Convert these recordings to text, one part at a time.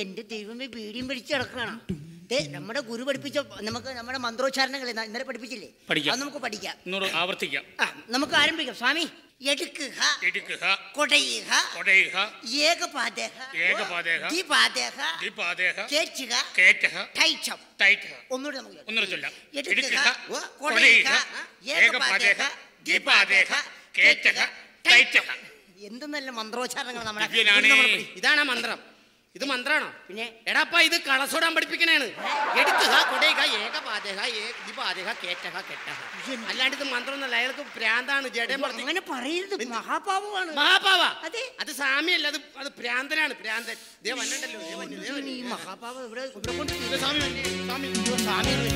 എന്റെ ദൈവമേ ബീഡിയും പിടിച്ച് കിടക്കണം ദേ, നമ്മുടെ ഗുരു പഠിപ്പിച്ച നമുക്ക് നമ്മുടെ മന്ത്രോച്ചാരണങ്ങൾ ഇന്ന- ഇന്നലെ പഠിപ്പിച്ചില്ലേ പഠിക്കാം. അത് നമുക്ക് പഠിക്കാം ഒന്നുകൂടെ ആവർത്തിക്കാം ആ, നമുക്ക് ആരംഭിക്കാം സ്വാമി എടുക്കുക എടുക്കുക കൊടയുക കൊടയുക ഏകപാദേഹ ഏകപാദേഹ ദ്വിപാദേഹ ദീപാദേഹ കേച്ചുക കേറ്റഹ ടൈച്ചം ടൈറ്റഹ ഒന്നുകൂടെ നമുക്ക് കേൾക്കാം. ഒന്നുകൂടെ ചൊല്ലാം എടുക്കുക എടുക്കുക കൊടയുക കൊടയുക ഏകപാദേഹ ദീപാദേഹ കേറ്റഹ ടൈറ്റഹ എന്ത് നല്ല മന്ത്രോച്ചാരണങ്ങൾ നമ്മുടെ ദിവ്യനാണേ. ഗുരു നമ്മളെ പഠി- ഇതാണ് മന്ത്രം ഇത് മന്ത്രാണോ പിന്നെ എടാപ്പ ഇത് കളസോടാൻ പഠിപ്പിക്കണേണ് എടുക്കുക കൊടയുക ഏകപാതക ദിപാതക കേറ്റക കെട്ടക അല്ലാണ്ട് ഇത് മന്ത്രമൊന്നുമല്ല അയാൾക്ക് ഭ്രാന്താണ് ജഡം പറഞ്ഞ് അങ്ങനെ പറയരുത് മഹാപാപമാണ് മഹാപാവ അതെ. അത് സാമ്യല്ല അത് അത് ഭ്രാന്തനാണ് ഭ്രാന്തൻ ദേ വന്നിട്ടല്ലോ ദേ വന്നു, ദേ വന്നു. ഈ മഹാപാപം ഇവിടെ ഇവിടെ കൊണ്ട് ദേ സ്വാമി വന്നു, സ്വാമി അയ്യോ, സ്വാമി ഇവിടെ.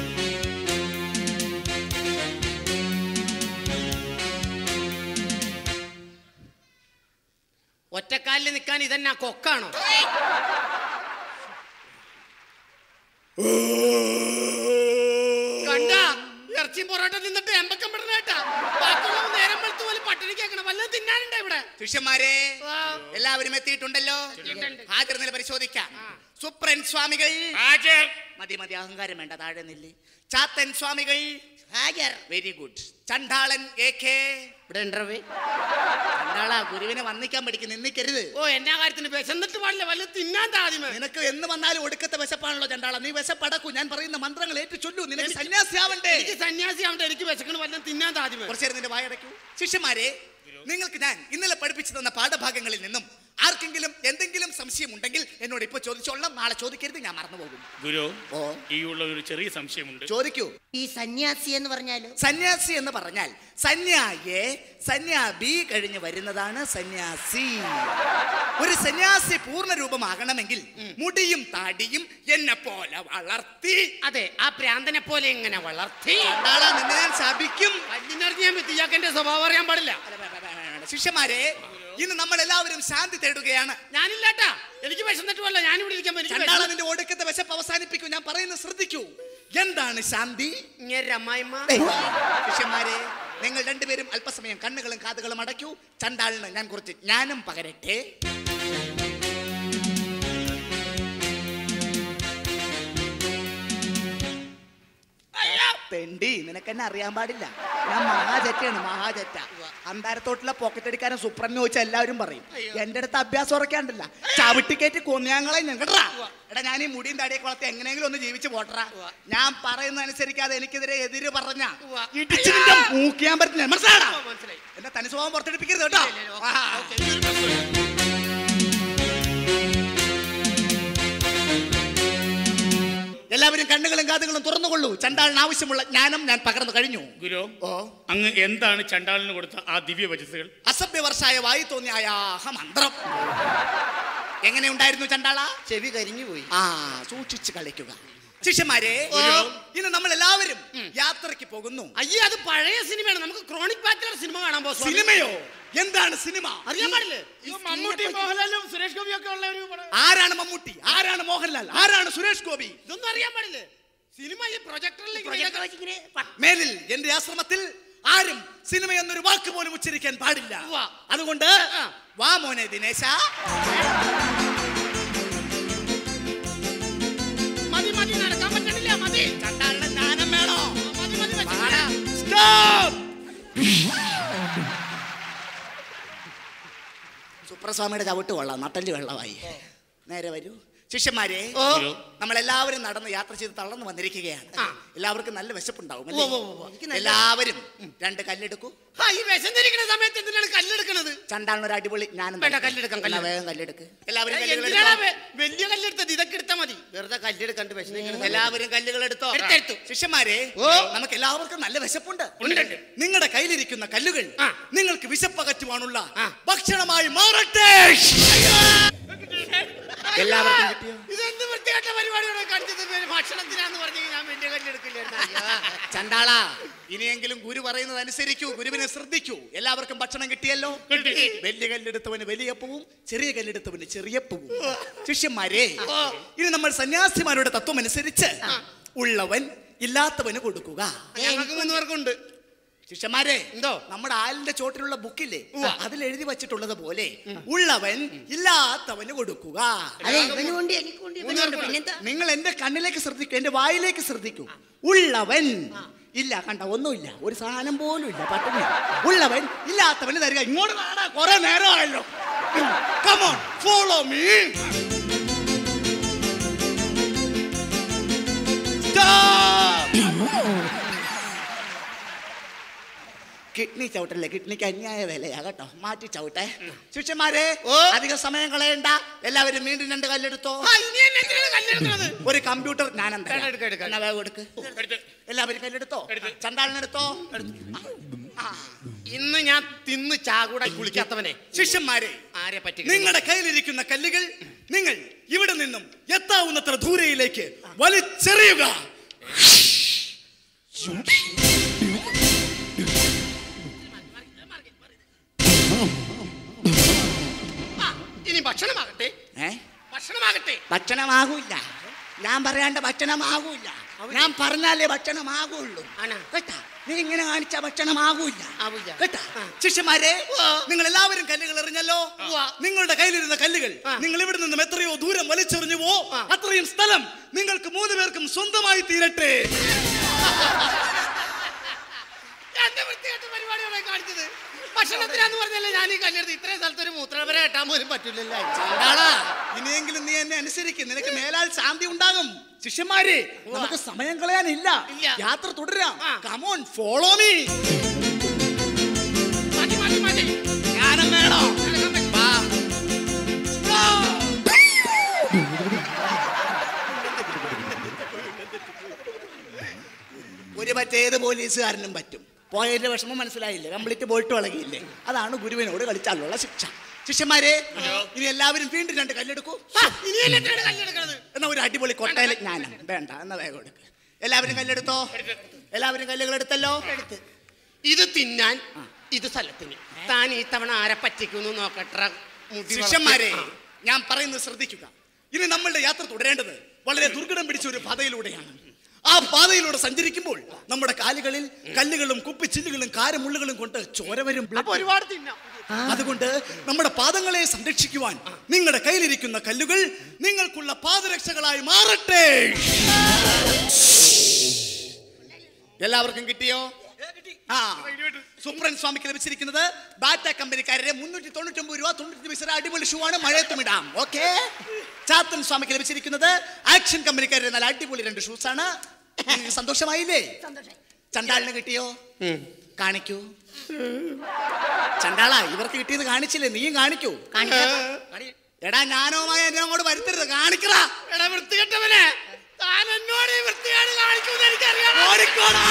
ഒറ്റക്കാലിൽ നിൽക്കാൻ ഇതന്നെ കൊക്കാണോ കണ്ട ഇറച്ചിയും പൊറോട്ട തിന്നിട്ട് എമ്പക്കം പെടണേട്ടാ ബാക്കിയുള്ളവ നേരം വെളുത്ത് പോലെ പട്ടിണി കേൾക്കണം വല്ലതും തിന്നാനുണ്ടോ ഇവിടെ ശിഷ്യന്മാരെ ആ. എല്ലാവരും എത്തിയിട്ടുണ്ടല്ലോ എത്തിയിട്ടുണ്ട്. ഹാജർ നില പരിശോധിക്കാം സുപ്രൻ സ്വാമികൾ ഹാജർ മതി മതി അഹങ്കാരം വേണ്ട താഴെ നില്ല് ചാത്തൻ സ്വാമികൾ ഹാജർ വെരി ഗുഡ് ചണ്ടാളൻ എ കെ ഇവിടെ ഉണ്ടവേ ചണ്ടാളാ ഗുരുവിനെ വന്നിക്കാൻ പഠിക്കും നിന്നിക്കരുത് ഓ എന്നാ കാര്യത്തിന് വിശന്നിട്ട് പാടില്ല വല്ലതും തിന്നാൻ ആദ്യമേ നിനക്ക് എന്ന് വന്നാലും ഒടുക്കത്തെ വിശപ്പാണല്ലോ ചണ്ടാള നീ വിശപ്പടക്കൂ ഞാൻ പറയുന്ന മന്ത്രങ്ങൾ ഏറ്റു ചൊല്ലൂ നിനക്ക് സന്യാസിയാവണ്ടേ എനിക്ക് സന്യാസി ആവട്ടെ എനിക്ക് വിശക്കണ് വല്ലതും തിന്നാൻ ആദ്യമേ കുറച്ചു നേരം നിന്റെ വായടക്കൂ ശിഷ്യന്മാരെ നിങ്ങൾക്ക് ഞാൻ ഇന്നലെ പഠിപ്പിച്ചു തന്ന പാഠഭാഗങ്ങളിൽ നിന്നും ആർക്കെങ്കിലും എന്തെങ്കിലും സംശയം ഉണ്ടെങ്കിൽ എന്നോട് ഇപ്പൊ ചോദിച്ചോളാം നാളെ ചോദിക്കരുത് ഞാൻ മറന്നുപോകും ഗുരു ഓ ഈ ഉള്ള ഒരു ചെറിയ സംശയമുണ്ട് ചോദിക്കൂ ഈ സന്യാസി എന്ന് പറഞ്ഞാല് സന്യാസി എന്ന് പറഞ്ഞാൽ സന്യായെ സന്യാബി കഴിഞ്ഞ് വരുന്നതാണ് സന്യാസി ഒരു സന്യാസി പൂർണ്ണ രൂപമാകണമെങ്കിൽ മുടിയും താടിയും എന്നെ പോലെ വളർത്തി അതെ ആ പ്രാന്തനെ പോലെ എങ്ങനെ വളർത്തി ചണ്ടാള നിന്നെ ഞാൻ ശപിക്കും കല്ലിനറിഞ്ഞാൻ പറ്റിയാക്കെന്റെ സ്വഭാവം അറിയാൻ പാടില്ല ശിഷ്യന്മാരെ ഇന്ന് നമ്മൾ എല്ലാവരും ശാന്തി തേടുകയാണ് ഞാനില്ലാട്ടാ എനിക്ക് വിശന്നിട്ട് പോല ഞാൻ ഇവിടെ ഇരിക്കാൻ എനിക്ക് ചണ്ടാള വിശന്ന്- നിന്റെ ഒടുക്കത്തെ വിശപ്പ് അവസാനിപ്പിക്കൂ ഞാൻ പറയുന്നത് ശ്രദ്ധിക്കൂ എന്താണ് ശാന്തി ഇങ്ങേരുടെ അമ്മായിമ്മ ശിഷ്യന്മാരെ നിങ്ങൾ രണ്ടുപേരും അല്പസമയം കണ്ണുകളും കാതുകളും അടയ്ക്കൂ ചണ്ടാളിന് ഞാൻ കുറച്ച് ജ്ഞാനം പകരട്ടെ തെണ്ടി നിനക്ക് എന്നെ അറിയാൻ പാടില്ല ഞാൻ മഹാജറ്റാണ് മഹാജറ്റ അന്താരത്തോട്ടുള്ള പോക്കറ്റ് അടിക്കാരൻ സുപ്രന്ന് ചോദിച്ചാൽ എല്ലാവരും പറയും എന്റെ അടുത്ത് അഭ്യാസം ഉറക്കാണ്ടല്ല ചവിട്ടിക്കേറ്റ് കൊന്നയാങ്ങളെ ഞങ്ങടാ എടാ ഞാൻ ഈ മുടിയും താടിയൊക്കെ വളർത്തി എങ്ങനെയെങ്കിലും ഒന്ന് ജീവിച്ച് പോട്ടറാ ഞാൻ പറയുന്ന അനുസരിക്കാതെ എനിക്കെതിരെ എതിര് പറഞ്ഞ ഉവ്വ. ഇടിച്ച് നിന്റെ മൂക്കിയാൻ പറ്റില്ല മനസ്സിലാടാ ഓ, മനസ്സിലായി എന്റെ തനി സ്വഭാവം പുറത്തെടുപ്പിക്കരുത് കേട്ടോ ഓക്കേ, ആ. ഓക്കേ, ഇതൊരു പ്രശ്നമില്ല. എല്ലാവരും കണ്ണുകളും കാതുകളും തുറന്നുകൊള്ളൂ ചണ്ടാളിന് ആവശ്യമുള്ള ജ്ഞാനം ഞാൻ പകർന്നു കഴിഞ്ഞു ഗുരു ഓ അങ്ങ് എന്താണ് ചണ്ടാളിന് കൊടുത്ത ആ ദിവ്യ വചസ്സുകൾ അസഭ്യവർഷായ വായി തോന്നിയ അയാഹ മന്ത്രം എങ്ങനെയുണ്ടായിരുന്നു ചണ്ടാള ചെവി കരിഞ്ഞു പോയി ആ സൂക്ഷിച്ച് കളിക്കുക ശിഷ്യന്മാരെ ഇന്ന് നമ്മൾ എല്ലാവരും യാത്രയ്ക്ക് പോകുന്നു അയ്യേ അത് പഴയ സിനിമയാണ് നമുക്ക് ക്രോണിക് ബാച്ചിലർ സിനിമ കാണാൻ പോകും സിനിമയോ എന്താണ് സിനിമ അറിയാൻ പാടില്ലേ ഈ മമ്മൂട്ടി സ്ത്രീനെ മോഹൻലാലും സുരേഷ് ഗോപിയും ഒക്കെ ഉള്ള ഒരു പടം. ആരാണ് മമ്മൂട്ടി ആരാണ് മോഹൻലാൽ ആരാണ് സുരേഷ് ഗോപി ഇതൊന്നും അറിയാൻ പാടില്ലേ സിനിമ ഈ പ്രൊജക്ടറിൽ പ്രൊജക്ടർ വെച്ചിങ്ങനെ പ- മേലിൽ എന്റെ ആശ്രമത്തിൽ ആരും സിനിമ എന്നൊരു വാക്ക് പോലും ഉച്ചരിക്കാൻ പാടില്ല ഉവ്വ. അതുകൊണ്ട് ആ. വാ മോനെ ദിനേശ മതി മതി നടക്കാൻ പറ്റണില്ല മതി ചണ്ടാളിന്റെ ജ്ഞാനം വേണോ മതി മതി വെച്ച് വാടാ. Stop! സുപ്രസ്വാമിയുടെ ചവിട്ട് കൊള്ളാം നട്ടല് വെള്ളമായി നേരെ വരൂ ശിഷ്യന്മാരെ ഗുരു നമ്മൾ എല്ലാവരും നടന്ന് യാത്ര ചെയ്ത് തളർന്നു വന്നിരിക്കുകയാണ് എല്ലാവർക്കും നല്ല വിശപ്പുണ്ടാവും അല്ലേ? ഉവ്വ് ഉവ്വ് ഉവ്വ്. എനിക്ക് നല്ല- എല്ലാവരും രണ്ട് കല്ലെടുക്കൂ ആ ഈ വിശന്നിരിക്കുന്ന സമയത്ത് എന്തിനാണ് കല്ലെടുക്കണത് ചണ്ടാളിന് ഒരു അടിപൊളി ജ്ഞാനം വേണ്ട, തരട്ടെ. കല്ലെടുക്കാം, എന്നാ കല്ലെടുക്കാം. വേഗം കല്ലെടുക്ക് എല്ലാവരും എന്തിനാണ് കല്ലുകൾ വെ- വലിയ കല്ലെടുത്തത് ഇതൊക്കെ എടുത്താൽ മതി വെറുതെ കല്ലെടുക്കണ്ട് വിശന്നിരിക്കുന്നത് എല്ലാവരും കല്ലുകൾ എടുത്തോ എടുത്തെടുത്തു. ശിഷ്യന്മാരെ ഓ. നമുക്ക് എല്ലാവർക്കും നല്ല വിശപ്പുണ്ട് ഉണ്ട്, ഉണ്ട്. നിങ്ങളുടെ കയ്യിലിരിക്കുന്ന കല്ലുകൾ ആ. നിങ്ങൾക്ക് വിശപ്പകറ്റുവാനുള്ള ആ. ഭക്ഷണമായി മാറട്ടെ എല്ലാവർക്കും കിട്ടിയോ ഇതെന്ത് വൃത്തികെട്ട പരിപാടിയാണ് കാണിച്ചത് ഭക്ഷണത്തിനാന്ന് പറഞ്ഞു ഞാൻ വലിയ കല്ലെടുക്കില്ലായിരുന്നു അയ്യോ. ചണ്ടാള ഇനിയെങ്കിലും ഗുരു പറയുന്നത് അനുസരിക്കൂ ഗുരുവിനെ ശ്രദ്ധിക്കൂ എല്ലാവർക്കും ഭക്ഷണം കിട്ടിയല്ലോ കിട്ടി. വലിയ കല്ലെടുത്തവന് വലിയ പൂവും ചെറിയ കല്ലെടുത്തവന് ചെറിയ പൂവും ശിഷ്യന്മാരെ ഇനി നമ്മൾ സന്യാസിമാരുടെ തത്വം അനുസരിച്ച് ഉള്ളവൻ ഇല്ലാത്തവന് കൊടുക്കുക ഞങ്ങൾക്ക് മൂന്ന് പേർക്കുണ്ട് ശിഷ്യന്മാരെ എന്തോ? നമ്മുടെ ആലിന്റെ ചോട്ടിലുള്ള ബുക്കില്ലേ അതിൽ എഴുതി വച്ചിട്ടുള്ളത് പോലെ ഉള്ളവൻ ഇല്ലാത്തവന് കൊടുക്കുക അതെ ഇവനുണ്ട് എനിക്കുണ്ട് ഇവനുണ്ട് പിന്നെന്താ നിങ്ങൾ എന്റെ കണ്ണിലേക്ക് ശ്രദ്ധിക്കൂ എന്റെ വായിലേക്ക് ശ്രദ്ധിക്കൂ ഉള്ളവൻ ഇല്ല കണ്ട ഒന്നുമില്ല ഒരു സാധനം പോലും ഇല്ല പട്ടിണി ഉള്ളവൻ ഇല്ലാത്തവന് തരിക ഇങ്ങോട്ട് വേണം കുറെ നേരമായല്ലോ കമോൺ ഫോളോ മീ കിഡ്നി ചവിട്ടല്ലേ കിഡ്നിക്ക് അന്യായ വിലയാ കേട്ടോ മാറ്റി ചവിട്ടെ ശിഷ്യന്മാരെ ഓ. അധിക സമയം കളയണ്ട എല്ലാവരും വീണ്ടും രണ്ട് കല്ലെടുത്തോ ആ, ഇനി എന്നെ എന്തിനാണ് കല്ലെടുക്കണത്? ഒരു കമ്പ്യൂട്ടർ ഞാൻ എന്താ എടുക്ക്, എടുക്ക്, എടുക്ക്. എന്നാ വേഗം എടുക്ക് എടുത്ത് എല്ലാവരും കല്ലെടുത്തോ എടുത്ത്. ചണ്ടാളിനെടുത്തോ ഇന്ന് ഞാൻ തിന്ന് ചാകൂടെ കുളിക്കാത്തവനെ ശിഷ്യന്മാരെ ആരെ പറ്റി നിങ്ങളുടെ കയ്യിലിരിക്കുന്ന കല്ലുകൾ നിങ്ങൾ ഇവിടെ നിന്നും എത്താവുന്നത്ര ദൂരയിലേക്ക് വലിച്ചെറിയുക ഇനി ഭക്ഷണമാകട്ടെ ഏ ഭക്ഷണമാകട്ടെ ഭക്ഷണമാകൂല ഞാൻ പറയാണ്ട് ഭക്ഷണമാകൂല ഞാൻ പറഞ്ഞാലേ ഭക്ഷണമാകുള്ളൂ ആണോ? കേട്ടാ നീ ഇങ്ങനെ കാണിച്ച ഭക്ഷണമാകൂല ആവൂല. കേട്ടാ ആ. ശിഷ്യന്മാരെ ഉവ്വ. നിങ്ങൾ എല്ലാവരും കല്ലുകൾ എറിഞ്ഞല്ലോ ഉവ്വ. നിങ്ങളുടെ കയ്യിലിരുന്ന കല്ലുകൾ ആ. നിങ്ങൾ ഇവിടെ നിന്നും എത്രയോ ദൂരം വലിച്ചെറിഞ്ഞുവോ ആ. അത്രയും സ്ഥലം നിങ്ങൾക്ക് മൂന്ന് പേർക്കും സ്വന്തമായി തീരട്ടെ എന്റെ വൃത്തികെട്ട പരിപാടിയാണ് കാണിച്ചത് ഭക്ഷണത്തിനാന്ന് പറഞ്ഞല്ലേ ഞാൻ ഈ കല്ലെടുത്ത് ഇത്രയും സ്ഥലത്ത് ഒരു മൂത്രപര കെട്ടാൻ പോലും പറ്റില്ലല്ലോ ചണ്ടാളാ, ഇനിയെങ്കിലും നീ എന്നെ അനുസരിക്കും നിനക്ക് മേലാൽ ശാന്തി ഉണ്ടാകും ശിഷ്യന്മാരെ നമുക്ക് സമയം കളയാനില്ല ഇല്ല. യാത്ര തുടരാം ആ. കമോൺ ഫോളോ മീ മതി മതി മതി ജ്ഞാനം വേണോ നടക്കാൻ പറ്റും. വാ. ഒരു മറ്റേത് പോലീസുകാരനും പറ്റും പോയതിന്റെ വിഷമം മനസ്സിലായില്ലേ കംപ്ലീറ്റ് പോയിട്ട് വളകിയില്ലേ അതാണ് ഗുരുവിനോട് കളിച്ചാലുള്ള ശിക്ഷ ശിഷ്യന്മാരെ ഇനി എല്ലാവരും വീണ്ടും രണ്ട് കല്ലെടുക്കൂ ആ, ഇനി എന്നെ എന്തിനാണ് കല്ലെടുക്കണത് എന്നാ ഒരു അടിപൊളി കൊട്ടയിലെ ജ്ഞാനം വേണ്ട എന്നാ വേഗം എടുക്ക് എല്ലാവരും കല്ലെടുത്തോ എല്ലാവരും കല്ലുകൾ എടുത്തല്ലോ എടുത്ത് ഇത് തിന്നാൻ ഇത് സ്ഥലത്തിന് താൻ ഈ തവണ ആരെ പറ്റിക്കുന്നു നോക്കട്ടെ മുടി ശിഷ്യന്മാരെ വളർത്തി. ഞാൻ പറയുന്നത് ശ്രദ്ധിക്കുക ഇനി നമ്മളുടെ യാത്ര തുടരേണ്ടത് വളരെ ദുർഘടം പിടിച്ച ഒരു പാതയിലൂടെയാണ് ആ പാതയിലൂടെ സഞ്ചരിക്കുമ്പോൾ നമ്മുടെ കാലുകളിൽ കല്ലുകളും കുപ്പിച്ചില്ലുകളും കാരമുള്ളുകളും കൊണ്ട് ചോര വരും ആ, അപ്പൊ ഒരുപാട് തിന്നാം അതുകൊണ്ട് നമ്മുടെ പാദങ്ങളെ സംരക്ഷിക്കുവാൻ നിങ്ങളുടെ കയ്യിലിരിക്കുന്ന കല്ലുകൾ നിങ്ങൾക്കുള്ള പാദരക്ഷകളായി മാറട്ടെ എല്ലാവർക്കും കിട്ടിയോ ആ സുപ്രൻ സ്വാമിക്ക് ലഭിച്ചിരിക്കുന്നത് ബാറ്റ കമ്പനിക്കാരുടെ മുന്നൂറ്റി തൊണ്ണൂറ്റി ഒമ്പത് രൂപ തൊണ്ണൂറ്റി പൈസ അടിപൊളി ഷൂ ആണ് മഴയത്തും ഇടാം ഓക്കെ ചാത്തൻ സ്വാമിക്ക് ലഭിച്ചിരിക്കുന്നത് ആക്ഷൻ കമ്പനിക്കാരുടെ നല്ല അടിപൊളി രണ്ട് ഷൂസ് ആണ് നിങ്ങൾക്ക് സന്തോഷമായില്ലേ ചണ്ടാളിന് കിട്ടിയോ കാണിക്കൂ ചണ്ടാള ഇവർക്ക് കിട്ടിയത് കാണിച്ചില്ലേ നീയും കാണിക്കൂ കാണി- എടാ ഞാനോമായ എന്നെ അങ്ങോട്ട് വരുത്തരുത് കാണിക്കടാ എടാ വൃത്തികെട്ടവനെ താൻ എന്നോട് ഈ വൃത്തികേട് കാണിക്കുമെന്ന് എനിക്കറിയാം ഓടിക്കോടാ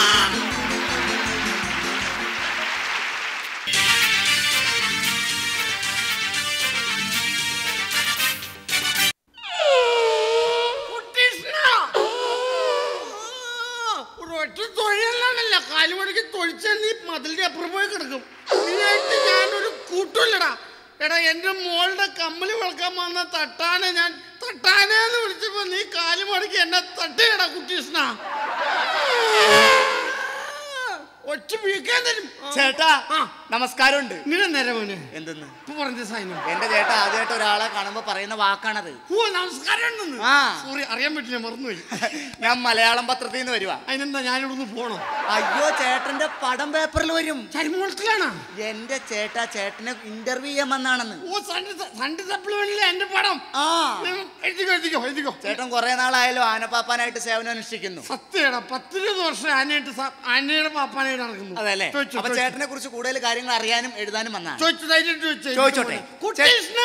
ഒറ്റ തൊഴിലാണല്ല കാലുമണിക്ക് തൊഴിച്ചാൽ നീ മതിലിന്റെ അപ്പുറം പോയി കിടക്കും ഇതിനായിട്ട് ഞാനൊരു കൂട്ടുമില്ലടാ എടാ എന്റെ മോളുടെ കമ്മല് വളക്കാൻ വന്ന തട്ടാനെ ഞാൻ തട്ടാനേന്ന് വിളിച്ചപ്പോ നീ കാലുമണിക്ക് എന്നെ തട്ടിയടാ കുട്ടീഷ്ണ ഒറ്റ വീക്കാൻ തരും ചേട്ടാ ആ. നമസ്കാരമുണ്ട് ഇങ്ങനെ നേരം മോനെ എന്തെന്ന് ഇപ്പൊ പറഞ്ഞ സൈനം എന്റെ ചേട്ടാ ആദ്യമായിട്ട് ഒരാളെ കാണുമ്പോ പറയുന്ന വാക്കാണത് ഓ നമസ്കാരം ഉണ്ടെന്ന് ആ. സോറി അറിയാൻ പറ്റില്ല മറന്നുപോയി ഞാൻ മലയാളം പത്രത്തിൽ നിന്ന് വരുവാ അതിനെന്താ ഞാനിവിടുന്ന് പോണോ അയ്യോ ചേട്ടന്റെ പടം പേപ്പറിൽ വരും കരിമോളത്തിലാണോ എന്റെ ചേട്ടാ ചേട്ടനെ ഇന്റർവ്യൂ ചെയ്യാൻ വന്നാണെന്ന് ഓ സൺഡേ സൺഡേ സപ്ലിമെന്റിലെ എന്റെ പടം ആ എഴുതിക്കോ എഴുതിക്കോ എഴുതിക്കോ ചേട്ടൻ കുറെ നാളായാലും ആനപ്പാപ്പാനായിട്ട് സേവനം അനുഷ്ഠിക്കുന്നു സത്യടാ പത്തിരുപത് വർഷം ആനയായിട്ട് സ- ആനയുടെ പാപ്പാനായിട്ട് നടക്കുന്നു അതല്ലേ ചോദിച്ചോ, അപ്പൊ ചോദിച്ചോ. ചേട്ടനെ കുറിച്ച് കൂടുതൽ കാര്യങ്ങൾ അറിയാനും എഴുതാനും വന്നാണ് ചോദിച്ചു ധൈര്യം ചോദിച്ചോ ചോദിച്ചോട്ടെ. കുട്ടീഷ്ണ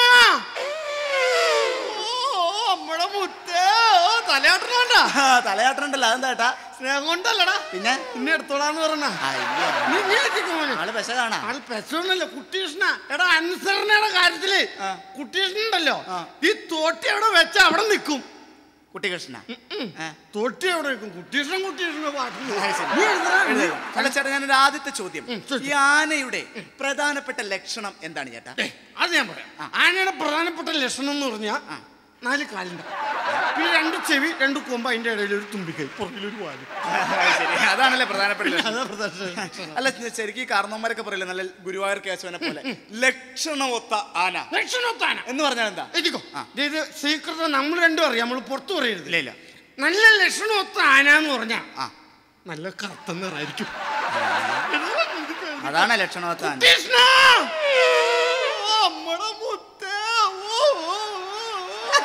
ഓ നമ്മടെ മുത്തേ ഓ തലയാട്ടണണ്ട തലയാട്ടണ്ടല്ലോ അതെന്താ ചേട്ടാ സ്നേഹം കൊണ്ടല്ലടാ പിന്നെ പിന്നെ എടുത്തോളാന്ന് പറഞ്ഞ അയ്യോ നീ നീ എത്തിക്കോ മോനെ. ആള് പെശ കാണാ ആള് പെസൊന്നല്ല കുട്ടീഷ്ണ എടാ അനുസരണയുടെ കാര്യത്തില് ആ. കുട്ടീഷ്ണ ഉണ്ടല്ലോ ആ. ഈ തോട്ടി അവിടെ വെച്ച അവിടെ നിൽക്കും കുട്ടികൃഷ്ണ ഏ. തോട്ടി അവിടെ നിൽക്കും കുട്ടീഷ്ണ കുട്ടീഷ്ണ പാട്ട് അത് ശരി. നീ എഴുതടാ, നീ. എഴുതുക. അല്ല ചേട്ടാ ഞാനൊരു ആദ്യത്തെ ചോദ്യം ഉം, ചോദിച്ചോ. ഈ ആനയുടെ പ്രധാനപ്പെട്ട ലക്ഷണം എന്താണ് ചേട്ടാ ഏ, അത് ഞാൻ പറയാം ആനയുടെ പ്രധാനപ്പെട്ട ലക്ഷണം എന്ന് പറഞ്ഞാൽ നാല് കാലുണ്ട് പിന്നെ രണ്ട് ചെവി രണ്ട് കൊമ്പ് അതിന്റെ ഇടയിൽ ഒരു തുമ്പിക്കൈ പുറകിലൊരു വാല് ശരി അതാണല്ലേ പ്രധാനപ്പെട്ട ലക്ഷണം. അതാ പ്രധാന അല്ല ശരിക്കും ഈ കാരണവന്മാരൊക്കെ പറയില്ല നല്ല ഗുരുവായൂർ കേശവനെ പോലെ ലക്ഷണമൊത്ത ആന ലക്ഷണത്താന എന്ന് പറഞ്ഞാൽ എന്താ എഴുതിക്കോ ആ. ഇത് സീക്രട്ട് നമ്മൾ രണ്ടും അറിയാം നമ്മൾ പുറത്തു പറയരുത് ഇല്ല ഇല്ല നല്ല ലക്ഷണമൊത്ത ആനാന്ന് പറഞ്ഞാ ആ നല്ല കറുത്ത നിറായിരിക്കും അതാണ് ലക്ഷണമൊത്ത ആന കൃഷ്ണ അമ്മടെ മുത്തേ ഓ, ഓ, ഓ.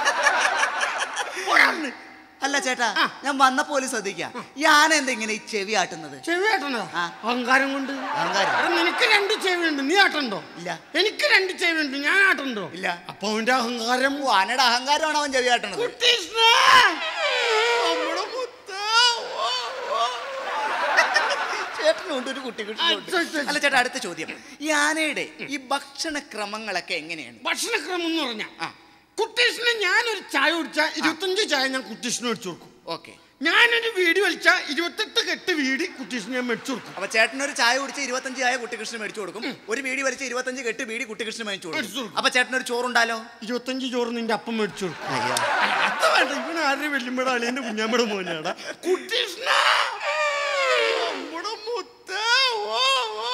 ഒരാളിന് അല്ല ചേട്ടാ ആ. ഞാൻ വന്നപ്പോലെ ശ്രദ്ധിക്കാം ഈ ആന എന്താ ഇങ്ങനെ ഈ ചെവി ആട്ടുന്നത് ചെവി ആട്ടണോ ആ. അഹങ്കാരം കൊണ്ട് അഹങ്കാരം? എടാ, നിനക്ക് രണ്ട് ചെവിയുണ്ട് നീ ആട്ടണ്ടോ ഇല്ല. എനിക്ക് രണ്ട് ചെവിയുണ്ട് ഞാൻ ആട്ടണ്ടോ ഇല്ല. അപ്പൊ അവന്റെ അഹങ്കാരം ഓ, ആനയുടെ അഹങ്കാരമാണ് അവൻ ചെവി ആട്ടണത് കുട്ടീഷ്ണ അമ്മടെ മുത്തേ ഓ, ഓ. ചേട്ടനുണ്ട് ഒരു കുട്ടി ആ, ശരി, ശരി. അല്ല ചേട്ടാ അടുത്ത ചോദ്യം ഈ ആനയുടെ ഈ ഭക്ഷണ ക്രമങ്ങളൊക്കെ എങ്ങനെയാണ് ഭക്ഷണക്രമം എന്ന് പറഞ്ഞാ ആ. കുട്ടീഷിന് ഞാനൊരു ചായ കുടിച്ചാൽ ഇരുപത്തഞ്ച് ചായ ഞാൻ കുട്ടീഷിന് മേടിച്ചു കൊടുക്കും ഓക്കെ ഞാനൊരു വീടി വലിച്ചാൽ ഇരുപത്തെട്ട് കെട്ട് വീടി കുട്ടീഷിന് ഞാൻ മേടിച്ചു കൊടുക്കും അപ്പൊ ചേട്ടനൊരു ചായ കുടിച്ച് ഇരുപത്തഞ്ച് ചായ കുട്ടികൃഷ്ണൻ മേടിച്ചു കൊടുക്കും ഒരു ബീഡി വലിച്ച് ഇരുപത്തഞ്ച് കെട്ട് ബീഡി കുട്ടികൃഷ്ണൻ മേടിച്ചു മേടിച്ചു കൊടുക്കും കൊടുക്കും. അപ്പൊ ചേട്ടനൊരു ചോറുണ്ടാലോ ഇരുപത്തഞ്ച് ചോറ് നിന്റെ അപ്പം മേടിച്ചു കൊടുക്കും അത് വേണ്ട ഇവൻ ആരുടെ വെല്ലുമ്പട അളിയന്റെ കുഞ്ഞാമ്മയുടെ മോനാടാ കുട്ടീഷ്ണ നമ്മുടെ മുത്തേ, ഓ, ഓ,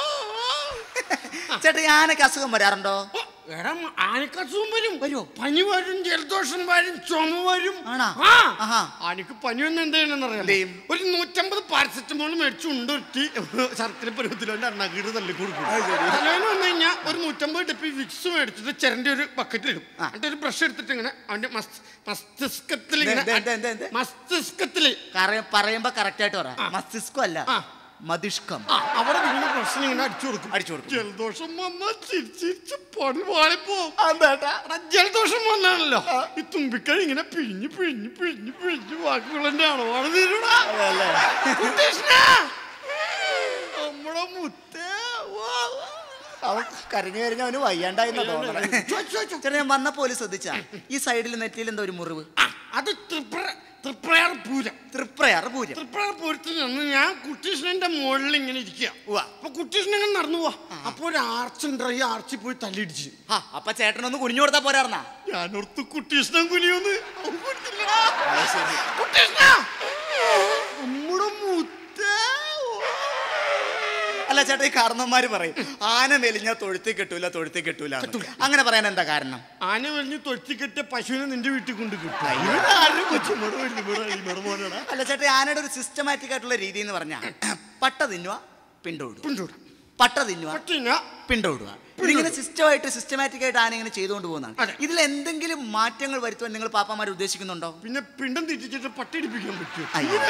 ഓ. ചേട്ടാ ഈ ആനക്ക് അസുഖം വരാറുണ്ടോ ഓ, എടാ മ- ആനക്കസുഖം വരും വരുവോ? പനി വരും ജലദോഷം വരും ചുമ വരും ആണോ? ആ ആഹാ. ആനക്ക് പനി വന്ന് എന്താ എന്ത് അറിയാം ചെയ്യും? ഒരു നൂറ്റമ്പത് പാരസെറ്റമോൾ മേടിച്ചു ഉണ്ടൊരുത്തി ശർക്കര പരുവത്തിലോണ്ട് അണ്ണാക്കീട് തള്ളി കൊടുക്കും അത് ശരി. തലേന്ന് വന്നു കഴിഞ്ഞാൽ ഒരു നൂറ്റമ്പത് ടിപ്പി വിക്സ് മേടിച്ചിട്ട് ചെരന്റെ ഒരു ബക്കറ്റിൽ ഇടും ആ. എന്നിട്ട് ഒരു ബ്രഷ് എടുത്തിട്ട് ഇങ്ങനെ അവന്റെ മസ്- മസ്തിഷ്കത്തിൽ എന്ത്, ഇങ്ങനെ എന്ത്, എന്ത്, എന്ത്? മസ്തിഷ്കത്തില് കറ- പറയുമ്പോ കറക്റ്റ് ആയിട്ട് പറ ആ. മസ്തിഷ്കം അല്ല ആ. മതിഷ്കം ആ അവിടെ ഇങ്ങനെ ബ്രഷിന് ഇങ്ങനെ അടിച്ചു കൊടുക്കും അടിച്ചു കൊടുക്കും. ജലദോഷം വന്നാൽ ചിരിച്ചിരിച്ച് പണി വാളിപ്പോ അതെന്താ എടാ, ജലദോഷം വന്നാണല്ലോ ഈ തുമ്പിക്കൈ ഇങ്ങനെ പിഴിഞ്ഞ് പിഴിഞ്ഞ് പിഴിഞ്ഞ് പിഴിഞ്ഞ് വാക്കുകളെന്റെ അളവാണ് തീരുടാ കുട്ടീഷ്ണ നമ്മുടെ മുത്തേ വാ, വാ. അവൻ കരഞ്ഞു കരഞ്ഞ് അവന് വയ്യാണ്ടായിന്നാ തോന്നണേ ചോ, ചോ, ചോ. ചേട്ടാ ഞാൻ വന്ന പോലെ ശ്രദ്ധിച്ചാ ഈ സൈഡിൽ നെറ്റിയിൽ എന്താ ഒരു മുറിവ് ആ, അത് തൃപ്ര തൃപ്രയാർ പൂജ തൃപ്രയാറ് പൂരം തൃപ്രയാർ പൂരത്തിൽ നിന്ന് ഞാൻ കുട്ടീഷ്ണന്റെ മുകളിൽ ഇങ്ങനെ ഇരിക്കുക ഉവ്വ. അപ്പൊ കുട്ടീഷ്ണൻ ഇങ്ങനെ നടന്നു പോവാ അപ്പൊ ഒരു ആർച്ച് ഉണ്ട് ഈ ആർച്ചിൽ പോയി തല്ലിടിച്ച് ആ അപ്പൊ ചേട്ടനൊന്ന് കുനിഞ്ഞു കൊടുത്താ പോരാർന്നാ ഞാനോർത്ത് കുട്ടീഷ്ണൻ കുനിയൊന്ന് അവൻ കൊടുത്തില്ലടാ. അത് ശരി. കുട്ടീഷ്ണ നമ്മുടെ മുത്തേ അല്ല ചേട്ടാ ഈ കാരണന്മാര് പറയും ആന മെലിഞ്ഞ തൊഴുത്തി കെട്ടൂല തൊഴുത്തി കെട്ടൂല എന്ന്. അങ്ങനെ പറയാൻ എന്താ കാരണം ആന വലിഞ്ഞ് തൊച്ചി കെട്ടിയ പശുവിനെ നിന്റെ വീട്ടിൽ കൊണ്ട് കിട്ടും ഇവൻ ആരും കൊച്ചുമോടെ വലിയമ്മോടെ അളിയമ്മോടെ മോനെടാ. അല്ല ചേട്ടാ ഈ ആനയുടെ ഒരു സിസ്റ്റമാറ്റിക് ആയിട്ടുള്ള രീതി എന്ന് പറഞ്ഞാൽ പട്ട തിന്നുക പിണ്ടോടുക പിണ്ടോട്. പട്ട തിന്നുക പട്ടിന പിണ്ടോടുക ഇതിങ്ങനെ സിസ്റ്റമായിട്ട് സിസ്റ്റമാറ്റിക് ആയിട്ട് ആന ഇങ്ങനെ ചെയ്തുകൊണ്ട് അതെ. പോകുന്നതാണ് ഇതിൽ എന്തെങ്കിലും മാറ്റങ്ങൾ വരുത്തുവാൻ നിങ്ങൾ പാപ്പമാർ ഉദ്ദേശിക്കുന്നുണ്ടോ പിന്നെ പിണ്ടം തിരിച്ചിട്ട് പട്ടിടിപ്പിക്കാൻ പറ്റും അയ്യോ.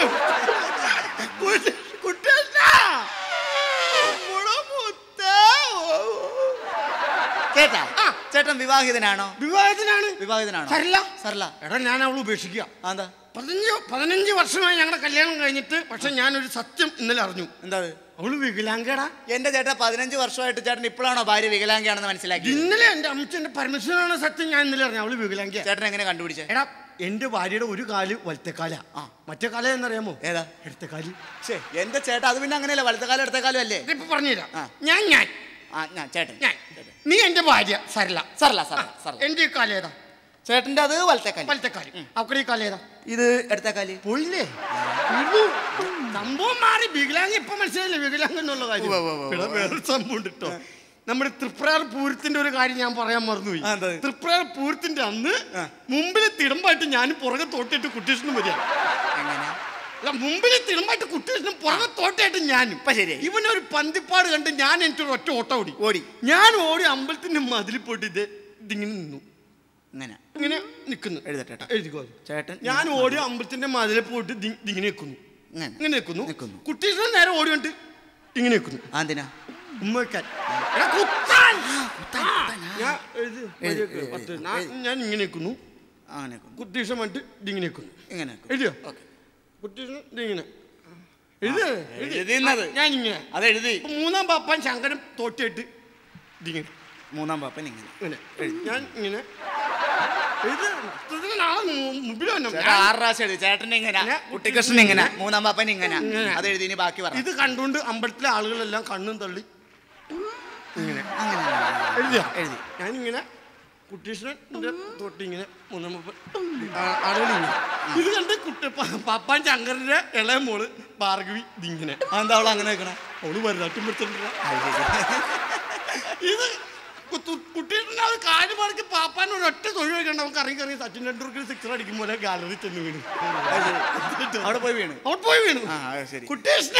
ചേട്ടാ ആ. ചേട്ടൻ വിവാഹിതനാണോ വിവാഹത്തിനാണ് വിവാഹിതനാണോ സരള സർല എടാ ഞാൻ അവൾ ഉപേക്ഷിക്കുക എന്താ പതിനഞ്ച് പതിനഞ്ച് വർഷമായി ഞങ്ങളുടെ കല്യാണം കഴിഞ്ഞിട്ട് പക്ഷെ ഞാനൊരു സത്യം ഇന്നലെ അറിഞ്ഞു എന്താ അത്? അവള് വികലാംഗടാ എന്റെ ചേട്ടാ പതിനഞ്ച് വർഷമായിട്ട് ചേട്ടൻ ഇപ്പോഴാണോ ഭാര്യ വികലാംഗയാണെന്ന് മനസ്സിലാക്കി ഇന്നലെ എന്റെ അമ്മച്ചന്റെ പരമേശ്വരനാണ് സത്യം ഞാൻ ഇന്നലെ അറിഞ്ഞു അവള് വികലാംഗ ചേട്ടൻ എങ്ങനെ കണ്ടുപിടിച്ചേ എടാ എന്റെ ഭാര്യയുടെ ഒരു കാല് വലത്തെ കാല ആ. മറ്റേ കാല എന്നറിയാമോ ഏതാ ഇടത്തെ കാല് ഛേ, എന്റെ ചേട്ടാ അത് പിന്നെ അങ്ങനെയല്ല വലത്തെ കാലം എടുത്ത കാലം അല്ലേ ഇതിപ്പോ പറഞ്ഞുതരാം ആ. ഞാൻ ഞാൻ ആ ഞാൻ ചേട്ടൻ ഞാൻ നീ എന്റെ ഭാര്യ സരള സർല സർല സർല എന്റെ ഈ കാല ഏതാ ചേട്ടന്റെ അത് വലത്തെ കാലം വലത്തെ കാല് അവക്കടെ ഈ കാല ഏതാ ഇത് എടുത്ത കാലി പോയില്ലേ ഇതു. സംഭവം മാറി വികലാംഗ ഇപ്പൊ മനസ്സിലായില്ലേ വികലാംഗ എന്നുള്ള കാര്യം ഉവ്വ് ഉവ്വ് ഉവ്വ് എടാ, വേറൊരു സംഭവം ഉണ്ട് കേട്ടോ നമ്മുടെ തൃപ്രാർ പൂരത്തിന്റെ ഒരു കാര്യം ഞാൻ പറയാൻ മറന്നുപോയി ആ, എന്താ? തൃപ്രാർ പൂരത്തിന്റെ അന്ന് ആ. മുമ്പിൽ തിടമ്പായിട്ട് ഞാൻ പുറകെ തോട്ടിട്ട് കുട്ടീഷനും വരിക എങ്ങനെ അല്ല മുമ്പിൽ തിടമ്പായിട്ട് കുട്ടീഷനും പുറകെ തോട്ടായിട്ട് ഞാനും ഇപ്പൊ ശരിയായി. ഇവനൊരു പന്തിപ്പാട് കണ്ട് ഞാൻ എനിക്ക് ഒരു ഒറ്റ ഓട്ടം ഓടി ഓടി ഞാൻ ഓടി അമ്പലത്തിന്റെ മതിലിൽ പോയിട്ട് ഇത് ഇതിങ്ങനെ നിന്നു ഇങ്ങനെ ഇങ്ങനെ നിൽക്കുന്നു എഴുതട്ടെ കേട്ടോ. എഴുതിക്കോ ചേട്ടൻ ഞാൻ ഓടി അമ്പലത്തിന്റെ മതിലിൽ പോയിട്ട് ദി- ഇതിങ്ങനെ നിൽക്കുന്നു ഇങ്ങനെ. ഇങ്ങനെ നിൽക്കുന്നു നിൽക്കുന്നു. കുട്ടീഷനും നേരെ ഓടി കണ്ട് ഇങ്ങനെ നിൽക്കുന്നു ആ, എന്തിനാ ഉമ്മ വെക്കാൻ എടാ, കുത്താൻ! ഞാൻ എഴുതി, എഴുതി, മതിയൊക്കെ, എഴുതി, പത്ത്. എഴുതി. ഞാൻ- ഞാൻ ഇങ്ങനെ നിൽക്കുന്നു അങ്ങനെ കുട്ടീഷൻ വന്നിട്ട് ഇതിങ്ങനെ നിൽക്കുന്നു ഇങ്ങനെ എഴുതിയോ ഓക്കെ കുട്ടീഷൻ ഇതിങ്ങനെ എഴുതി എഴുതി. എഴുതിയെന്നത്. ഞാൻ ഇങ്ങനെ അത് എഴുതി അപ്പൊ മൂന്നാം പാപ്പാൻ ശങ്കരൻ തോറ്റിട്ട് ഇതിങ്ങനെ മൂന്നാം പാപ്പൻ ഇങ്ങനെ ഇങ്ങനെ ഞാൻ ഇങ്ങനെ എഴുതി ഇതിന് നാളെ മു- മുമ്പിൽ വരണം. ചേട്ടാ ആറ് പ്രാവശ്യം എഴുതി ചേട്ടൻ ഇങ്ങനെ ഞാൻ- കുട്ടികൃഷ്ണൻ ഇങ്ങനെ മൂന്നാം പാപ്പൻ ഇങ്ങനെ ഇങ്ങനെ. അത് എഴുതി ഇനി ബാക്കി പറ ഇത് കണ്ടുകൊണ്ട് അമ്പലത്തിലെ ആളുകളെല്ലാം കണ്ണും തള്ളി ഇങ്ങനെ അങ്ങനെ എഴുതിയോ എഴുതി. ഞാനിങ്ങനെ കുട്ടീഷ്ണന്റെ തൊട്ട് ഇങ്ങനെ മൂന്നാം ആളുകൾ ഇത് കണ്ട് കുട്ടി പ- പാപ്പാൻ ശങ്കറിന്റെ ഇളയ മോള് ഭാർഗവി ഇതിങ്ങനെ എന്താ അവൾ അങ്ങനെ വെക്കണേ അവള് വലുതാട്ടും പിടിച്ചിട്ടില്ല ഇത് കുട്ടീഷ്ണ അത് കാല് മടക്കി പാപ്പാൻ ഒരു ഒറ്റ തൊഴിൽ വെക്കണ്ട നമുക്ക് ഇറങ്ങി ഇറങ്ങി സച്ചിൻ ടെണ്ടുൽക്കർ സിക്സർ അടിക്കും പോലെ ഗാലറി ചെന്ന് വീണു അവിടെ പോയി വീണ് അവിടെ പോയി വീണു ആ അത് ശരി കുട്ടീഷ്ണ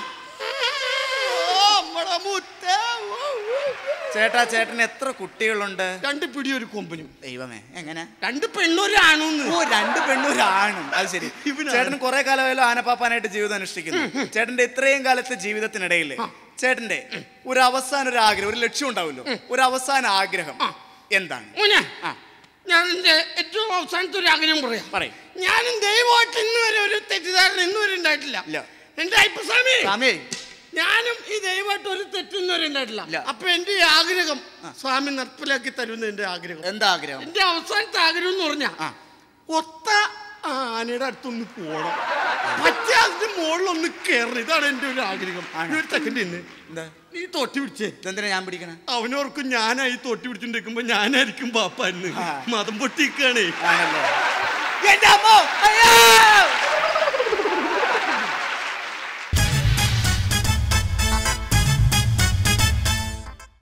ഓ, നമ്മടെ മുത്തേ. ഓ, ഓ, ഓ. ചേട്ടാ ചേട്ടന് എത്ര കുട്ടികളുണ്ട് രണ്ട് പിടി ഒരു കൊമ്പനും ദൈവമേ എങ്ങനെ രണ്ട് പെണ്ണൊരു ആണുന്ന് ഓ രണ്ട് പെണ്ണും ഒരു ആണും അത് ശരി ഇവനാണ്. ചേട്ടൻ കുറെ കാലമായാലും ആനപ്പാപ്പാനായിട്ട് ജീവിതം അനുഷ്ഠിക്കുന്നു ചേട്ടന്റെ ഇത്രയും കാലത്തെ ജീവിതത്തിനിടയിൽ ചേട്ടന്റെ ഒരു അവസാന ഒരു ആഗ്രഹം ഒരു ലക്ഷ്യം ഉണ്ടാവുമല്ലോ ഒരു അവസാന ആഗ്രഹം എന്താണ് മോനെ ആ. ഞാൻ എന്റെ ഏറ്റവും അവസാനത്തെ ഒരു ആഗ്രഹം പറയാം പറയ്. ഞാനും ദൈവമായിട്ട് ഇന്ന് വരെ ഒരു തെറ്റിദ്ധാരണ ഇന്ന് വരെ ഉണ്ടായിട്ടില്ല ഇല്ല. എന്റെ അയ്യപ്പസ്വാമി സ്വാമിയേ ഞാനും ഈ ദൈവമായിട്ട് ഒരു തെറ്റിന്ന് വരെ ഉണ്ടായിട്ടില്ല ഇല്ല. അപ്പൊ എന്റെ ഈ ആഗ്രഹം സ്വാമി നടപ്പിലാക്കി തരുന്ന എന്റെ ആഗ്രഹം എന്താ ആഗ്രഹം എന്റെ അവസാനത്തെ ആഗ്രഹം എന്ന് പറഞ്ഞാ ആ. ഒത്ത ആനയുടെ അടുത്തൊന്ന് പോണം പറ്റ അതിന്റെ മുകളിലൊന്ന് കയറണം ഇതാണ് എന്റെ ഒരു ആഗ്രഹം ആണോ? നീ ഒരു സെക്കൻഡ് ഇന്ന് എന്താ നീ തോട്ടി പിടിച്ചേ ഇതെന്തിനാ ഞാൻ പിടിക്കണേ അവനോർക്കും ഞാനായി തോട്ടി പിടിച്ചിട്ടിരിക്കുമ്പോ ഞാനായിരിക്കും പാപ്പ എന്ന് ആ. മതം പൊട്ടിക്കാണേ ആണല്ലോ എന്റെ അമ്മോ അയ്യോ